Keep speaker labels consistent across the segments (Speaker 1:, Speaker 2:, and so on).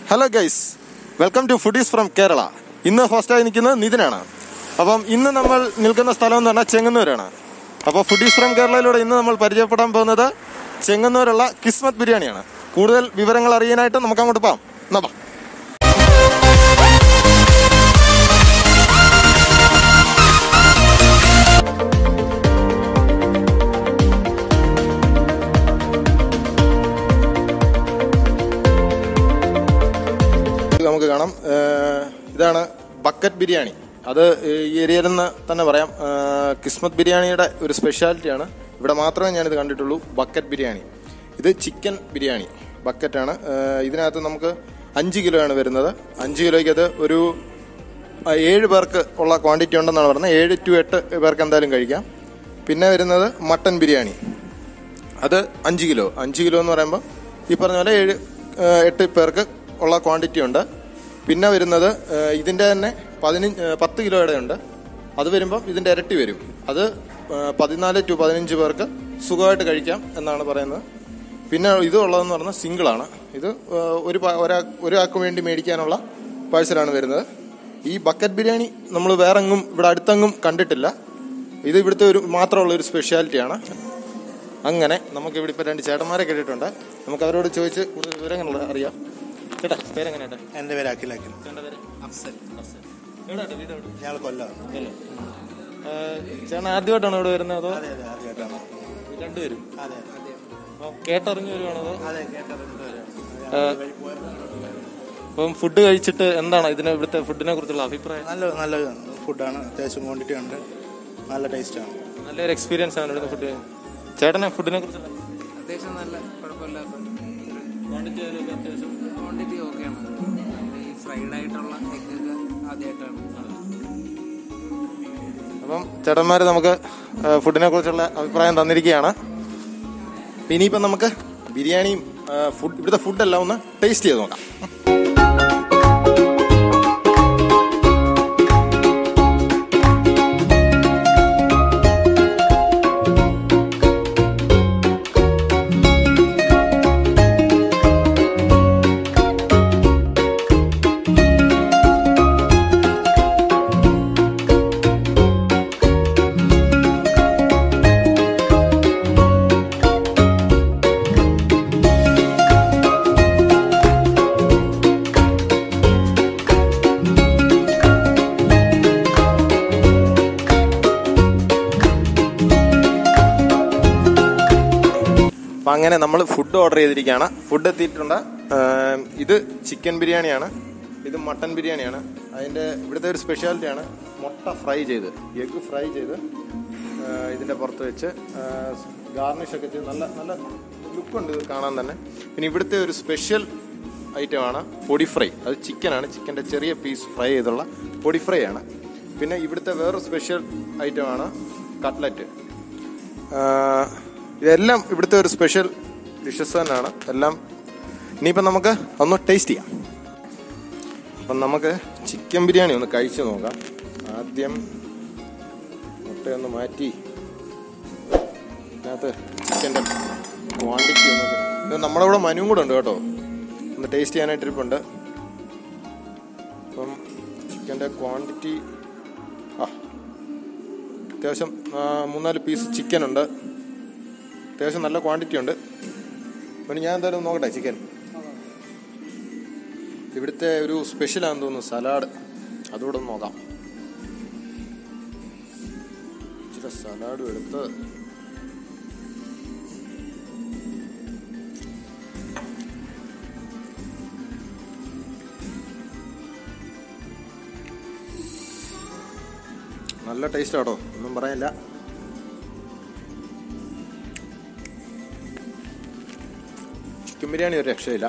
Speaker 1: Hello guys welcome to foodies from Kerala ഇന്ന് ഹോസ്റ്റായി നിൽക്കുന്നത് നിതിനാണ് അപ്പം ഇന്ന് നമ്മൾ നിൽക്കുന്ന സ്ഥലം എന്ന് പറഞ്ഞാൽ ചെങ്ങന്നൂരാണ് അപ്പോൾ ഫുഡീസ് ഫ്രം കേരളയിലൂടെ ഇന്ന് നമ്മൾ പരിചയപ്പെടാൻ പോകുന്നത് ചെങ്ങന്നൂരുള്ള കിസ്മത്ത് ബിരിയാണിയാണ് കൂടുതൽ വിവരങ്ങൾ അറിയാനായിട്ട് നമുക്ക് അങ്ങോട്ട് പോകാം എന്നാ വാ. നമുക്ക് കാണാം ഏഹ് ഇതാണ് ബക്കറ്റ് ബിരിയാണി അത് ഈ ഏരിയയിൽ നിന്ന് തന്നെ പറയാം ഏഹ് കിസ്മത്ത് ബിരിയാണിയുടെ ഒരു സ്പെഷ്യാലിറ്റിയാണ് ഇവിടെ മാത്രമേ ഞാനിത് കണ്ടിട്ടുള്ളൂ ബക്കറ്റ് ബിരിയാണി ഇത് ചിക്കൻ ബിരിയാണി ബക്കറ്റാണ് ഏഹ് ഇതിനകത്ത് നമുക്ക് അഞ്ച് കിലോയാണ് വരുന്നത് അഞ്ച് കിലോയ്ക്ക് അത് ഒരു ആ, ഏഴ് പേർക്ക് ഉള്ള ക്വാണ്ടിറ്റി ഉണ്ടെന്നാണ് പറയുന്നത് ഏഴ് ടു എട്ട് പേർക്ക് എന്തായാലും കഴിക്കാം പിന്നെ വരുന്നത് മട്ടൻ ബിരിയാണി അത് അഞ്ച് കിലോ അഞ്ച് കിലോ എന്ന് പറയുമ്പോൾ ഈ പറഞ്ഞ പോലെ ഏഴ് ഏഹ് എട്ട് പേർക്ക് ഉള്ള ക്വാണ്ടിറ്റി ഉണ്ട് പിന്നെ വരുന്നത് ഏഹ് ഇതിൻ്റെ തന്നെ പതിനഞ്ച് ഏഹ് പത്ത് കിലോയുടെ ഉണ്ട് അത് വരുമ്പം ഇതിൻ്റെ ഇരട്ടി വരും അത് ഏഹ് പതിനാല് ടു പതിനഞ്ച് പേർക്ക് സുഖമായിട്ട് കഴിക്കാം എന്നാണ് പറയുന്നത് പിന്നെ ഇത് ഉള്ളതെന്ന് പറഞ്ഞാൽ സിംഗിളാണ് ഇത് ഏഹ് ഒരു പ- ഒരാ ഒരാൾക്ക് വേണ്ടി മേടിക്കാനുള്ള പാഴ്സലാണ് വരുന്നത് ഈ ബക്കറ്റ് ബിരിയാണി നമ്മൾ വേറെ എങ്ങും ഇവിടെ അടുത്തെങ്ങും കണ്ടിട്ടില്ല ഇത് ഇവിടുത്തെ ഒരു മാത്രമുള്ള ഒരു സ്പെഷ്യാലിറ്റിയാണ് അങ്ങനെ നമുക്ക് ഇവിടെ ഇപ്പൊ രണ്ട് ചേട്ടന്മാരെ കേട്ടിട്ടുണ്ട് നമുക്ക് അവരോട് ചോദിച്ച് കൂടുതൽ വിവരങ്ങൾ അറിയാം ചേട്ടാ പേരെങ്ങനെയാ
Speaker 2: എൻ്റെ പേര് അഖിൽ അഖിൽ
Speaker 1: ചേട്ടൻ്റെ പേര് അഫ്സൽ അഫ്സൽ എവിടെയാ വീട് എവിടെ
Speaker 2: ഞങ്ങൾ കൊല്ലം
Speaker 1: ഇല്ലേ? ഏഹ്, ചേട്ടൻ ആദ്യമായിട്ടാണോ ഇവിടെ വരുന്നത് അതോ
Speaker 2: അതെ അതെ ആദ്യമായിട്ടാണ്
Speaker 1: രണ്ടുപേരും
Speaker 2: അതെ
Speaker 1: അപ്പോൾ കേട്ടറിഞ്ഞു വരുവാണോ അതോ
Speaker 2: അതെ കേട്ടറിഞ്ഞിട്ട് വരാം
Speaker 1: ഏഹ്, അപ്പം ഫുഡ് കഴിച്ചിട്ട് എന്താണ് ഇതിനെ ഇവിടുത്തെ ഫുഡിനെ കുറിച്ചുള്ള അഭിപ്രായം
Speaker 2: നല്ല നല്ല ഫുഡാണ് അത്യാവശ്യം ക്വാണ്ടിറ്റി ഉണ്ട് നല്ല ടേസ്റ്റാണ്
Speaker 1: നല്ലൊരു എക്സ്പീരിയൻസ് ആണ് ഇവിടുത്തെ ഫുഡ് ചേട്ടനെ ഫുഡിനെ കുറിച്ചുള്ള
Speaker 3: അത്യാവശ്യം നല്ല കുഴപ്പമില്ലാത്ത
Speaker 1: ക്വാണ്ടിറ്റി ആയാലും അത്യാവശ്യം
Speaker 3: ക്വാണ്ടിറ്റി ഓക്കെയാണ് ഈ ഫ്രൈഡ് ആയിട്ടുള്ള എഗ്ഗൊക്കെ ആദ്യമായിട്ടാണ്
Speaker 1: അപ്പം ചേട്ടന്മാർ നമുക്ക് ഫുഡിനെ കുറിച്ചുള്ള അഭിപ്രായം തന്നിരിക്കുകയാണ് ഇനിയിപ്പം നമുക്ക് ബിരിയാണിയും ആ, ഫുഡ് ഇവിടുത്തെ ഫുഡെല്ലാം ഒന്ന് ടേസ്റ്റ് ചെയ്ത് നോക്കാം അപ്പം അങ്ങനെ നമ്മൾ ഫുഡ് ഓർഡർ ചെയ്തിരിക്കുകയാണ് ഫുഡ് എത്തിയിട്ടുണ്ട് ആ, ഇത് ചിക്കൻ ബിരിയാണിയാണ് ഇത് മട്ടൻ ബിരിയാണിയാണ് അതിൻ്റെ ഇവിടുത്തെ ഒരു സ്പെഷ്യാലിറ്റിയാണ് മുട്ട ഫ്രൈ ചെയ്ത് എഗ്ഗ് ഫ്രൈ ചെയ്ത് ആ, ഇതിൻ്റെ പുറത്ത് വെച്ച് ഗാർണിഷ് ഒക്കെ ചെയ്ത് നല്ല നല്ല ലുക്കുണ്ട് ഇത് കാണാൻ തന്നെ പിന്നെ ഇവിടുത്തെ ഒരു സ്പെഷ്യൽ ഐറ്റമാണ് പൊടി ഫ്രൈ അത് ചിക്കനാണ് ചിക്കൻ്റെ ചെറിയ പീസ് ഫ്രൈ ചെയ്തുള്ള പൊടി ഫ്രൈ ആണ് പിന്നെ ഇവിടുത്തെ വേറൊരു സ്പെഷ്യൽ ഐറ്റമാണ് കട്ട്ലറ്റ് ആഹ് ഇതെല്ലാം ഇവിടുത്തെ ഒരു സ്പെഷ്യൽ ഡിഷസ് തന്നെയാണ് എല്ലാം ഇനിയിപ്പം നമുക്ക് ഒന്ന് ടേസ്റ്റ് ചെയ്യാം അപ്പം നമുക്ക് ചിക്കൻ ബിരിയാണി ഒന്ന് കഴിച്ചു നോക്കാം ആദ്യം മുട്ടയൊന്ന് മാറ്റി അതിനകത്ത് ചിക്കൻ്റെ ക്വാണ്ടിറ്റി ഒന്ന് ഇത് നമ്മുടെ ഇവിടെ മനുവും കൂടെ ഉണ്ട് കേട്ടോ ഒന്ന് ടേസ്റ്റ് ചെയ്യാനായിട്ട് ഇരിപ്പുണ്ട് അപ്പം ചിക്കൻ്റെ ക്വാണ്ടിറ്റി ആ അത്യാവശ്യം ആ, മൂന്നാല് പീസ് ചിക്കൻ ഉണ്ട് അത്യാവശ്യം നല്ല ക്വാണ്ടിറ്റി ഉണ്ട് പിന്നെ ഞാൻ എന്തായാലും നോക്കട്ടെ ചിക്കൻ ഇവിടുത്തെ ഒരു സ്പെഷ്യലാണെന്ന് തോന്നുന്നു സലാഡ് അതുകൂടെ ഒന്ന് നോക്കാം ഇച്ചിരി സലാഡും എടുത്ത് നല്ല ടേസ്റ്റ് ആട്ടോ ഒന്നും പറയാനില്ല ചിക്കൻ ബിരിയാണി ഒരു രക്ഷയില്ല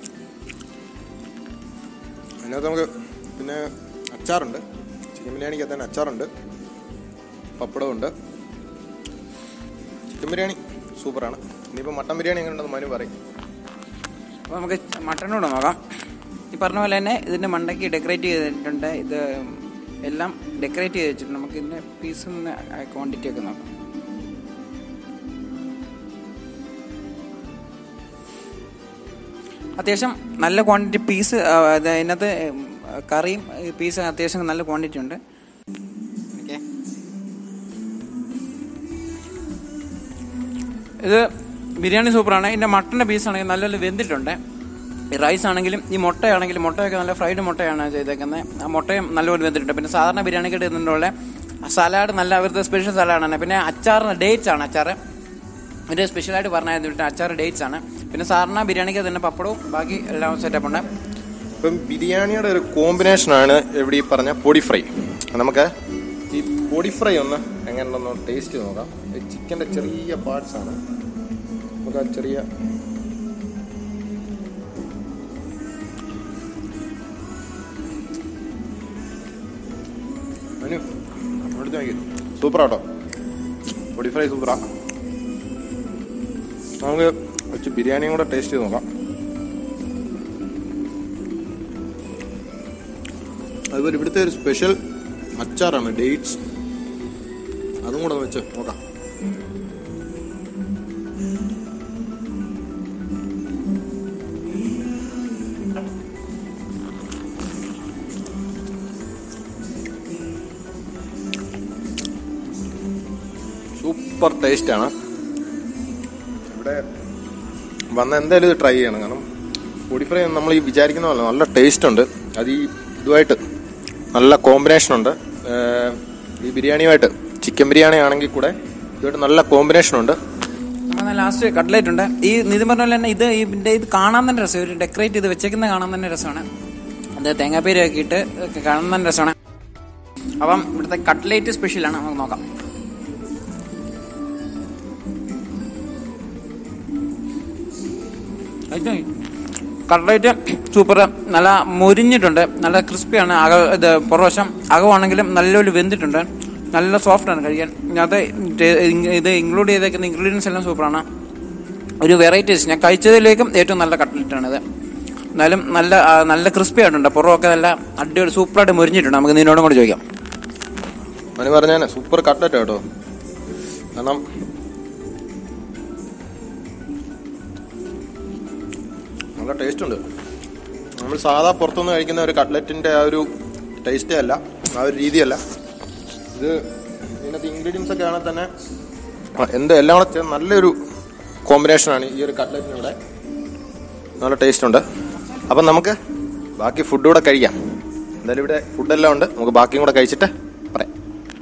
Speaker 1: അതിനകത്ത് നമുക്ക് പിന്നെ അച്ചാറുണ്ട് ചിക്കൻ ബിരിയാണിക്കകത്ത് തന്നെ അച്ചാറുണ്ട് പപ്പടമുണ്ട് ചിക്കൻ ബിരിയാണി സൂപ്പറാണ് ഇനിയിപ്പോൾ മട്ടൻ ബിരിയാണി എങ്ങനെയുണ്ടെന്ന് മനു പറയും
Speaker 3: അപ്പോൾ നമുക്ക് മട്ടനോട് നോക്കാം ഈ പറഞ്ഞ പോലെ തന്നെ ഇതിൻ്റെ മണ്ടയ്ക്ക് ഡെക്കറേറ്റ് ചെയ്തിട്ടുണ്ട് ഇത് എല്ലാം ഡെക്കറേറ്റ് ചെയ്ത് വെച്ചിട്ടുണ്ട് നമുക്ക് ഇതിൻ്റെ പീസും ക്വാണ്ടിറ്റി ഒക്കെ നോക്കാം അത്യാവശ്യം നല്ല ക്വാണ്ടിറ്റി പീസ് അതിനകത്ത് കറിയും പീസ് അത്യാവശ്യം നല്ല ക്വാണ്ടിറ്റി ഉണ്ട് ഓക്കെ ഇത് ബിരിയാണി സൂപ്പറാണ് ഇതിൻ്റെ മട്ടൻ്റെ പീസ് ആണെങ്കിൽ നല്ലപോലെ വെന്തിട്ടുണ്ട് ഈ റൈസ് ആണെങ്കിലും ഈ മുട്ടയാണെങ്കിലും മുട്ടയൊക്കെ നല്ല ഫ്രൈഡ് മുട്ടയാണ് ചെയ്തേക്കുന്നത് ആ മുട്ടയും നല്ലപോലെ വെന്തിട്ടുണ്ട് പിന്നെ സാധാരണ ബിരിയാണിക്ക് ഇടുന്നതിനുള്ള സലാഡ് നല്ല അവരുടെ സ്പെഷ്യൽ സലാഡാണ് പിന്നെ അച്ചാറിന് ഡേറ്റ്സ് ആണ് അച്ചാർ ഒരു സ്പെഷ്യലായിട്ട് പറഞ്ഞായിരുന്നു അച്ചാർ ഡേറ്റ്സ് ആണ് പിന്നെ സാധാരണ ബിരിയാണിക്ക് തന്നെ പപ്പടവും ബാക്കി എല്ലാം സെറ്റപ്പ് ഉണ്ട്
Speaker 1: ഇപ്പം ബിരിയാണിയുടെ ഒരു കോമ്പിനേഷനാണ് ഇവിടെ ഈ പറഞ്ഞ പൊടി ഫ്രൈ നമുക്ക് ഈ പൊടി ഫ്രൈ ഒന്ന് എങ്ങനെയുണ്ടെന്ന് ടേസ്റ്റ് ചെയ്ത് നോക്കാം ചിക്കൻ്റെ ചെറിയ പാർട്സ് ആണ് നമുക്ക് ആ ചെറിയ മനു എടുത്ത് നോക്കി സൂപ്പറാട്ടോ പൊടി ഫ്രൈ സൂപ്പറാ നമുക്ക് വെച്ച് ബിരിയാണിയും കൂടെ ടേസ്റ്റ് ചെയ്ത് നോക്കാം അതുപോലെ ഇവിടുത്തെ ഒരു സ്പെഷ്യൽ അച്ചാറാണ് ഡേറ്റ്സ് അതും കൂടെ ഒന്ന് വെച്ച് നോക്കാം സൂപ്പർ ടേസ്റ്റാണ് ഇവിടെ വന്ന എന്തായാലും ഇത് ട്രൈ ചെയ്യണം കാരണം പൊടി ഫ്രൈ നമ്മൾ ഈ വിചാരിക്കുന്ന പോലെ നല്ല ടേസ്റ്റ് ഉണ്ട് അത് ഈ ഇതുമായിട്ട് നല്ല കോമ്പിനേഷൻ ഉണ്ട് ഏഹ് ഈ ബിരിയാണിയുമായിട്ട് ചിക്കൻ ബിരിയാണി ആണെങ്കിൽ കൂടെ ഇതുമായിട്ട് നല്ല കോമ്പിനേഷൻ ഉണ്ട്
Speaker 3: നമ്മൾ ലാസ്റ്റ് കട്ട്ലേറ്റ് ഉണ്ട് ഈ നിതിൻ പറഞ്ഞ പോലെ തന്നെ ഇത് ഇതിന്റെ ഇത് കാണാൻ തന്നെ രസം ഒരു ഡെക്കറേറ്റ് ചെയ്ത് വെച്ചേക്കുന്ന കാണാൻ തന്നെ രസമാണ് അത് തേങ്ങാപ്പേര് ഒക്കെ ഇട്ട് കാണാൻ തന്നെ രസമാണ് അപ്പം ഇവിടുത്തെ കട്ട്ലേറ്റ് സ്പെഷ്യലാണ് നമുക്ക് നോക്കാം കട്ട്ലേറ്റ് സൂപ്പർ നല്ല മുരിഞ്ഞിട്ടുണ്ട് നല്ല ക്രിസ്പിയാണ് അക ഇത് പുറവശം അകമാണെങ്കിലും നല്ലൊരു വെന്തിട്ടുണ്ട് നല്ല സോഫ്റ്റാണ് കഴിക്കാൻ അത് ഇത് ഇൻക്ലൂഡ് ചെയ്തേക്കുന്ന ഇൻഗ്രീഡിയൻസ് എല്ലാം സൂപ്പറാണ് ഒരു വെറൈറ്റീസ് ഞാൻ കഴിച്ചതിലേക്കും ഏറ്റവും നല്ല കട്ട്ലറ്റാണ് ഇത് എന്നാലും നല്ല ആ, നല്ല ക്രിസ്പി ആയിട്ടുണ്ട് പുറമൊക്കെ നല്ല അടിപൊളി സൂപ്പറായിട്ട് മുരിഞ്ഞിട്ടുണ്ട് നമുക്ക് നിന്നോടും കൂടെ ചോദിക്കാം
Speaker 1: മനു പറഞ്ഞാൽ സൂപ്പർ കട്ട്ലറ്റ് കേട്ടോ കാരണം നല്ല ടേസ്റ്റ് ഉണ്ട് നമ്മൾ സാധാ പുറത്തുനിന്ന് കഴിക്കുന്ന ഒരു കട്ട്ലറ്റിന്റെ ആ ഒരു ടേസ്റ്റേ അല്ല ആ ഒരു രീതിയല്ല ഇത് ഇതിനകത്ത് ഇൻഗ്രീഡിയൻസ് ഒക്കെ ആണെങ്കിൽ തന്നെ ആ, എന്ത് എല്ലാം കൂടെ ചേർന്ന് നല്ലൊരു കോമ്പിനേഷനാണ് ഈ ഒരു കട്ട്ലറ്റിന് ഇവിടെ നല്ല ടേസ്റ്റ് ഉണ്ട് അപ്പം നമുക്ക് ബാക്കി ഫുഡ് കൂടെ കഴിക്കാം എന്തായാലും ഇവിടെ ഫുഡെല്ലാം ഉണ്ട് നമുക്ക് ബാക്കിയും കൂടെ കഴിച്ചിട്ട് പറയാം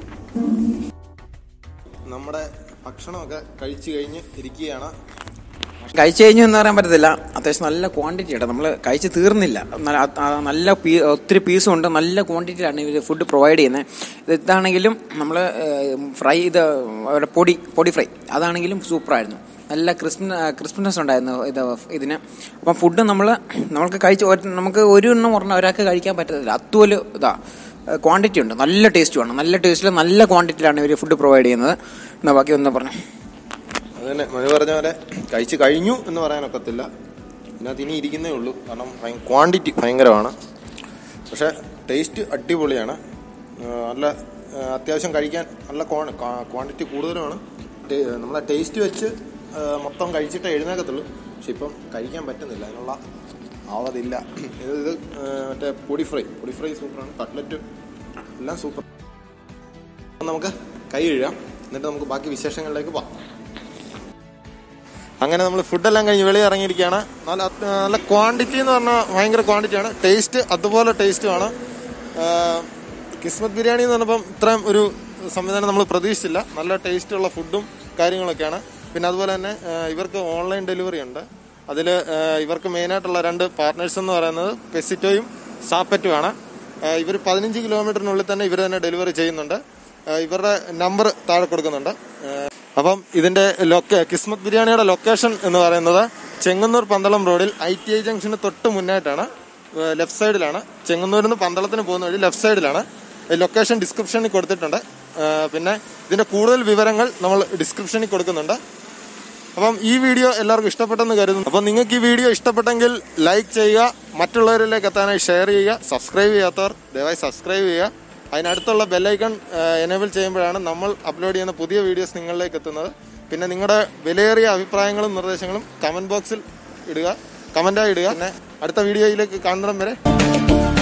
Speaker 1: നമ്മുടെ ഭക്ഷണമൊക്കെ കഴിച്ചു കഴിഞ്ഞ് ഇരിക്കുകയാണ്
Speaker 3: കഴിച്ചു കഴിഞ്ഞു എന്ന് പറയാൻ പറ്റത്തില്ല അത്യാവശ്യം നല്ല ക്വാണ്ടിറ്റി ആണ് നമ്മൾ കഴിച്ച് തീർന്നില്ല നല്ല ആ, നല്ല പീ ഒത്തിരി പീസും ഉണ്ട് നല്ല ക്വാണ്ടിറ്റിയിലാണ് ഇവർ ഫുഡ് പ്രൊവൈഡ് ചെയ്യുന്നത് ഇതാണെങ്കിലും നമ്മൾ ഫ്രൈ ഇത് അവരുടെ പൊടി പൊടി ഫ്രൈ അതാണെങ്കിലും സൂപ്പറായിരുന്നു നല്ല ക്രിസ്പി ക്രിസ്പിനെസ് ഉണ്ടായിരുന്നു ഇത് ഇതിന് അപ്പം ഫുഡ് നമ്മൾ നമ്മൾക്ക് കഴിച്ച് ഒരു- നമുക്ക് ഒരു എണ്ണം പറഞ്ഞാൽ ഒരാൾക്ക് കഴിക്കാൻ പറ്റത്തില്ല അതുപോലെ ഇതാ ക്വാണ്ടിറ്റി ഉണ്ട് നല്ല ടേസ്റ്റുമാണ് നല്ല ടേസ്റ്റിൽ നല്ല ക്വാണ്ടിറ്റിയിലാണ് ഇവർ ഫുഡ് പ്രൊവൈഡ് ചെയ്യുന്നത് എന്നാൽ ബാക്കി ഒന്ന് പറഞ്ഞു
Speaker 1: അത് തന്നെ മനു പറഞ്ഞ പോലെ കഴിച്ചു കഴിഞ്ഞു എന്ന് പറയാനൊക്കത്തില്ല ഇതിനകത്ത് ഇനി ഇരിക്കുന്നേ ഉള്ളൂ കാരണം ക്വാണ്ടിറ്റി ഭയങ്കരമാണ് പക്ഷേ ടേസ്റ്റ് അടിപൊളിയാണ് ആ, നല്ല ആ, അത്യാവശ്യം കഴിക്കാൻ നല്ല ക്വാണ്ടിറ്റി കൂടുതലുമാണ് ടേ- നമ്മളെ ടേസ്റ്റ് വെച്ച് ആ, മൊത്തം കഴിച്ചിട്ട് എഴുന്നേക്കത്തുള്ളൂ പക്ഷെ ഇപ്പം കഴിക്കാൻ പറ്റുന്നില്ല അതിനുള്ള ആവതില്ല ഇത് ഇത് ആ, മറ്റേ പൊടി ഫ്രൈ പൊടി ഫ്രൈ സൂപ്പറാണ് കട്ട്ലറ്റ് എല്ലാം സൂപ്പർ അപ്പം നമുക്ക് കൈ കഴുകാം എന്നിട്ട് നമുക്ക് ബാക്കി വിശേഷങ്ങളിലേക്ക് പോകാം അങ്ങനെ നമ്മൾ ഫുഡെല്ലാം കഴിഞ്ഞ് വെളിയിൽ ഇറങ്ങിയിരിക്കുകയാണ് നല്ല അത്- നല്ല ക്വാണ്ടിറ്റി എന്ന് പറഞ്ഞാൽ ഭയങ്കര ക്വാണ്ടിറ്റിയാണ് ടേസ്റ്റ് അതുപോലെ ടേസ്റ്റുമാണ് കിസ്മത്ത് ബിരിയാണി എന്ന് പറഞ്ഞപ്പം ഇത്രയും ഒരു സംവിധാനം നമ്മൾ പ്രതീക്ഷിച്ചില്ല നല്ല ടേസ്റ്റുള്ള ഫുഡും കാര്യങ്ങളൊക്കെയാണ് പിന്നെ അതുപോലെ തന്നെ ആ, ഇവർക്ക് ഓൺലൈൻ ഡെലിവറി ഉണ്ട് അതിൽ ഇവർക്ക് മെയിനായിട്ടുള്ള രണ്ട് പാർട്ട്നേഴ്സ് എന്ന് പറയുന്നത് പെസിറ്റോയും സാപ്പറ്റുമാണ് ഇവർ പതിനഞ്ച് കിലോമീറ്ററിനുള്ളിൽ തന്നെ ഇവർ തന്നെ ഡെലിവറി ചെയ്യുന്നുണ്ട് ആ, ഇവരുടെ നമ്പർ താഴെ കൊടുക്കുന്നുണ്ട് ആ, അപ്പം ഇതിന്റെ ലൊക്ക കിസ്മത്ത് ബിരിയാണിയുടെ ലൊക്കേഷൻ എന്ന് പറയുന്നത് ചെങ്ങന്നൂർ പന്തളം റോഡിൽ ഐ ടി ഐ ജംഗ്ഷന് തൊട്ട് മുന്നായിട്ടാണ് ലെഫ്റ്റ് സൈഡിലാണ് ചെങ്ങന്നൂരിൽ നിന്ന് പന്തളത്തിന് പോകുന്ന വഴി ലെഫ്റ്റ് സൈഡിലാണ് ലൊക്കേഷൻ ഡിസ്ക്രിപ്ഷനിൽ കൊടുത്തിട്ടുണ്ട് ആ, പിന്നെ ഇതിന്റെ കൂടുതൽ വിവരങ്ങൾ നമ്മൾ ഡിസ്ക്രിപ്ഷനിൽ കൊടുക്കുന്നുണ്ട് അപ്പം ഈ വീഡിയോ എല്ലാവർക്കും ഇഷ്ടപ്പെട്ടെന്ന് കരുതുന്നു അപ്പം നിങ്ങൾക്ക് ഈ വീഡിയോ ഇഷ്ടപ്പെട്ടെങ്കിൽ ലൈക്ക് ചെയ്യുക മറ്റുള്ളവരിലേക്ക് എത്താനായി ഷെയർ ചെയ്യുക സബ്സ്ക്രൈബ് ചെയ്യാത്തവർ ദയവായി സബ്സ്ക്രൈബ് ചെയ്യുക അതിനടുത്തുള്ള ബെല്ലൈക്കൺ എനേബിൾ ചെയ്യുമ്പോഴാണ് നമ്മൾ അപ്ലോഡ് ചെയ്യുന്ന പുതിയ വീഡിയോസ് നിങ്ങളിലേക്ക് എത്തുന്നത് പിന്നെ നിങ്ങളുടെ വിലയേറിയ അഭിപ്രായങ്ങളും നിർദ്ദേശങ്ങളും കമൻറ്റ് ബോക്സിൽ ഇടുക കമന്റായി ഇടുക പിന്നെ അടുത്ത വീഡിയോയിലേക്ക് കാണുന്നിടം വരെ